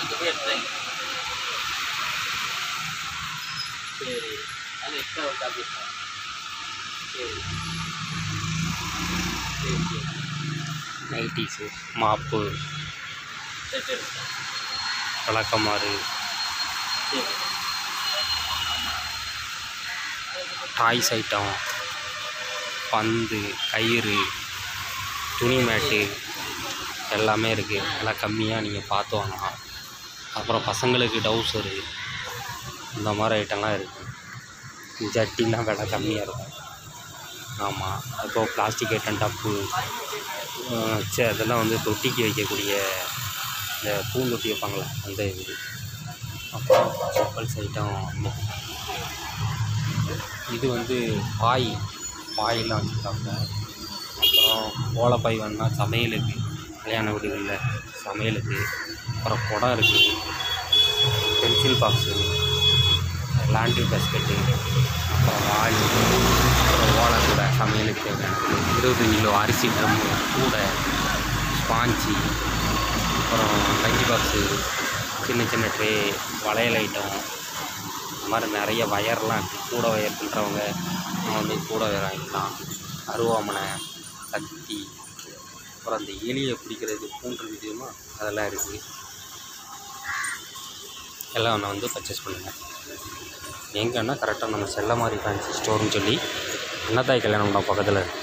அங்கே போய் எடுத்துட்டாங்க சரி அது எக்ஸ்ட்ரா ஒரு சார்ஜஸ் தான் சரி சரி சரி நைட்டிஸு மாப்பு சரி சரி விளக்கமாறு சரி டாய்ஸ் ஐட்டம் பந்து கயிறு துணி மேட்டு எல்லாமே இருக்குது எல்லாம் கம்மியாக நீங்கள் பார்த்து வாங்கலாம் அப்புறம் பசங்களுக்கு டவுசரு இந்த மாதிரி ஐட்டம்லாம் இருக்குது ஜட்டிலாம் விலை கம்மியாக இருக்கும் ஆமாம் அப்போ பிளாஸ்டிக் ஐட்டம் டப்பு சே அதெல்லாம் வந்து தொட்டிக்கு வைக்கக்கூடிய இந்த பூந்தொட்டி வைப்பாங்களே அந்த இது அப்புறம் செப்பல்ஸ் ஐட்டம் இது வந்து பாய் பாயெல்லாம் வச்சுருக்காங்க அப்புறம் ஓலைப்பாய் வேணுன்னா சமையலுக்கு கல்யாண வீடுகளில் சமையலுக்கு அப்புறம் குடம் இருக்குது பென்சில் பாக்ஸு லாண்ட்ரி பேஸ்கெட்டு அப்புறம் வாளி அப்புறம் ஓலை கூடை சமையலுக்கு தேவையானது இருபது கிலோ அரிசி ட்ரம்மு கூடை ஸ்பாஞ்சி அப்புறம் லஞ்ச் பாக்ஸு சின்ன சின்ன ட்ரே வளையல் ஐட்டம் இந்த மாதிரி நிறைய வயர்லாம் இருக்குது கூட வயர் பண்ணுறவங்க அவங்க வந்து கூட வயர் வாங்கிக்கலாம் அருவாமனை கத்தி அப்புறம் அந்த எலியை பிடிக்கிறது பூண்டு விதியமா அதெல்லாம் இருக்குது எல்லாம் ஒன்று வந்து பர்ச்சேஸ் பண்ணுங்கள் எங்கன்னா கரெக்டாக நம்ம செல்லமாரி ஃபேன்சி ஸ்டோர்னு சொல்லி அன்னத்தாய் கல்யாணம் மண்டபம் பக்கத்தில்